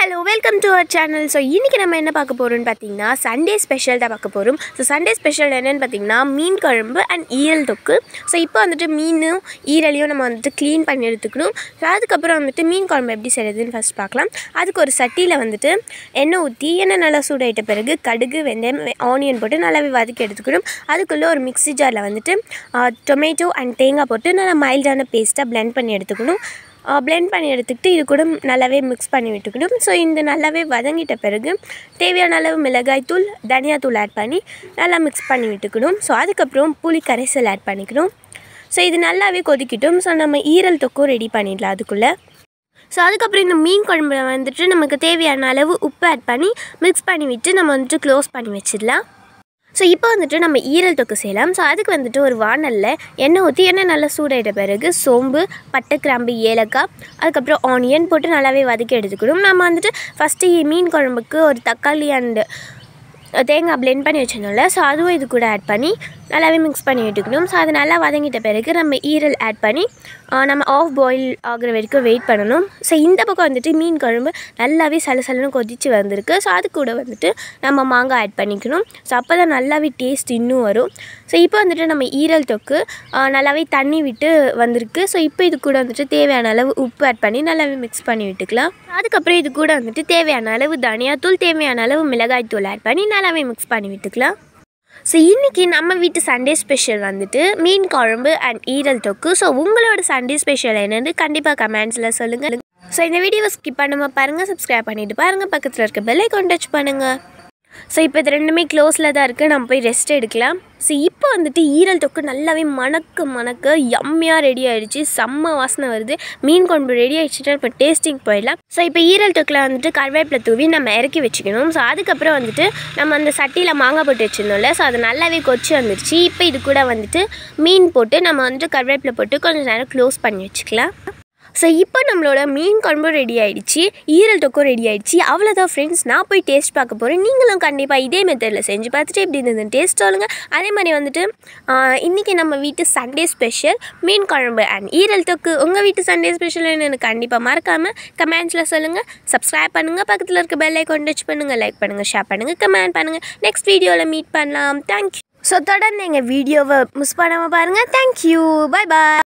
hello welcome to our channel so இன்றைக்கி நம்ம என்ன பார்க்க போகிறோம்னு பார்த்தீங்கன்னா சண்டே ஸ்பெஷல் தான் பார்க்க போகிறோம் ஸோ சண்டே ஸ்பெஷல் என்னென்னு பார்த்தீங்கன்னா மீன் குழம்பு அண்ட் ஈரல் தொக்கு ஸோ இப்போ வந்துட்டு மீனும் ஈரலையும் நம்ம வந்துட்டு க்ளீன் பண்ணி எடுத்துக்கணும் ஸோ அதுக்கப்புறம் வந்துட்டு மீன் குழம்பு எப்படி செய்கிறதுன்னு ஃபஸ்ட் பார்க்கலாம் அதுக்கு ஒரு சட்டியில் வந்துட்டு எண்ணெய் ஊற்றி எண்ணெய் நல்லா சூடாயிட்ட பிறகு கடுகு வெந்தயம் ஆனியன் போட்டு நல்லாவே வதக்கி எடுத்துக்கணும் அதுக்குள்ளே ஒரு மிக்ஸி ஜாரில் வந்துட்டு டொமேட்டோ அண்ட் தேங்காய் போட்டு நல்லா மைல்டான பேஸ்ட்டாக blend பண்ணி எடுத்துக்கணும் blend பண்ணி எடுத்துக்கிட்டு இது கூட நல்லாவே மிக்ஸ் பண்ணி விட்டுக்கணும் ஸோ இந்த நல்லாவே வதங்கிட்ட பிறகு தேவையான அளவு மிளகாய்த்தூள் தனியாத்தூள் ஆட் பண்ணி நல்லா மிக்ஸ் பண்ணி விட்டுக்கணும் ஸோ அதுக்கப்புறம் புளி கரைசல் ஆட் பண்ணிக்கணும் ஸோ இது நல்லாவே கொதிக்கட்டும் ஸோ நம்ம ஈரல் தொக்கும் ரெடி பண்ணிடலாம் அதுக்குள்ளே ஸோ அதுக்கப்புறம் இந்த மீன் குழம்புல வந்துட்டு நமக்கு தேவையான அளவு உப்பு ஆட் பண்ணி மிக்ஸ் பண்ணி விட்டு நம்ம வந்துட்டு க்ளோஸ் பண்ணி வச்சிடலாம் ஸோ இப்போ வந்துட்டு நம்ம ஈரல் தொக்கு செய்யலாம் ஸோ அதுக்கு வந்துட்டு ஒரு வானலில் எண்ணெய் ஊற்றி எண்ணெய் நல்லா சூடாயிட்ட பிறகு சோம்பு பட்டை கிராம்பு ஏலக்காய் அதுக்கப்புறம் ஆனியன் போட்டு நல்லாவே வதக்கி எடுத்துக்கணும் நம்ம வந்துட்டு ஃபஸ்ட்டு மீன் குழம்புக்கு ஒரு தக்காளி அண்டு தேங்காய் blend பண்ணி வச்சிருந்தோம்ல ஸோ அதுவும் இது கூட ஆட் பண்ணி நல்லாவே மிக்ஸ் பண்ணி விட்டுக்கணும் ஸோ அது நல்லா வதங்கிட்ட பிறகு நம்ம ஈரல் ஆட் பண்ணி ஆ, நம்ம ஆஃப் பாயில் ஆகுற வரைக்கும் வெயிட் பண்ணணும் ஸோ இந்த பக்கம் வந்துட்டு மீன் குழம்பு நல்லாவே சலசலன்னு கொதிச்சு வந்திருக்கு ஸோ அது கூட வந்துட்டு நம்ம மாங்காய் ஆட் பண்ணிக்கணும் ஸோ அப்போ தான் நல்லாவே டேஸ்ட் இன்னும் வரும் ஸோ இப்போ வந்துட்டு நம்ம ஈரல் தொக்கு ஆ, நல்லாவே தண்ணி விட்டு வந்திருக்கு ஸோ இப்போ இது கூட வந்துட்டு தேவையான அளவு உப்பு ஆட் பண்ணி நல்லாவே மிக்ஸ் பண்ணி விட்டுக்கலாம் அதுக்கப்புறம் இது கூட வந்துட்டு தேவையான அளவு தனியாத்தூள் தேவையான அளவு மிளகாய் தூள் ஆட் பண்ணி நல்லாவே மிக்ஸ் பண்ணி விட்டுக்கலாம் ஸோ இன்றைக்கி நம்ம வீட்டு சண்டே ஸ்பெஷல் வந்துட்டு மீன் குழம்பு அண்ட் ஈரல் தொக்கு ஸோ உங்களோட சண்டே ஸ்பெஷல் என்னன்னு கண்டிப்பாக கமெண்ட்ஸில் சொல்லுங்கள் ஸோ இந்த வீடியோவை ஸ்கிப் பண்ணாமல் பாருங்கள் சப்ஸ்கிரைப் பண்ணிட்டு பாருங்கள் பக்கத்தில் இருக்க பெல் ஐக்கான் டச் பண்ணுங்கள் ஸோ இப்போ இது ரெண்டுமே க்ளோஸில் தான் இருக்குது நம்ம போய் ரெஸ்ட் எடுக்கலாம் ஸோ இப்போ வந்துட்டு ஈரல் தொக்கு நல்லாவே மணக்க மணக்க யம்மியாக ரெடி ஆயிடுச்சு செம்ம வாசனை வருது மீன் குழம்பு ரெடி ஆயிடுச்சுட்டு இப்போ டேஸ்டிங் போயிடலாம் ஸோ இப்போ ஈரல் தொக்கில் வந்துட்டு கருவேப்பிலை தூவி நம்ம இறக்கி வச்சுக்கணும் ஸோ அதுக்கப்புறம் வந்துட்டு நம்ம அந்த சட்டியில் மாங்காய் போட்டு வச்சுருந்தோம்ல ஸோ அது நல்லாவே கொச்சி வந்துருச்சு இப்போ இது கூட வந்துட்டு மீன் போட்டு நம்ம வந்துட்டு கருவேப்பிலை போட்டு கொஞ்சம் நேரம் க்ளோஸ் பண்ணி வச்சுக்கலாம் ஸோ இப்போ நம்மளோட மீன் குழம்பு ரெடி ஆயிடுச்சு ஈரல் தொக்கும் ரெடி ஆயிடுச்சு அவ்வளோதான் ஃப்ரெண்ட்ஸ் நான் போய் டேஸ்ட் பார்க்க போகிறேன் நீங்களும் கண்டிப்பாக இதே மெத்தடில் செஞ்சு பார்த்துட்டு எப்படி இருந்தது டேஸ்ட் சொல்லுங்கள் அதே மாதிரி வந்துட்டு ஆஹ், இன்னைக்கு நம்ம வீட்டு சண்டே ஸ்பெஷல் மீன் குழம்பு அண்ட் ஈரல் தொக்கு உங்கள் வீட்டு சண்டே ஸ்பெஷல் என்னன்னு கண்டிப்பாக மறக்காமல் கமெண்ட்ஸில் சொல்லுங்கள் சப்ஸ்கிரைப் பண்ணுங்கள் பக்கத்தில் இருக்க பெல் ஐக்கான் டச் பண்ணுங்கள் லைக் பண்ணுங்கள் ஷேர் பண்ணுங்கள் கமெண்ட் பண்ணுங்கள் நெக்ஸ்ட் வீடியோவில் மீட் பண்ணலாம் தேங்க்யூ ஸோ தொடர்ந்து எங்கள் வீடியோவை மிஸ் பண்ணாமல் பாருங்கள் தேங்க்யூ பை பாய்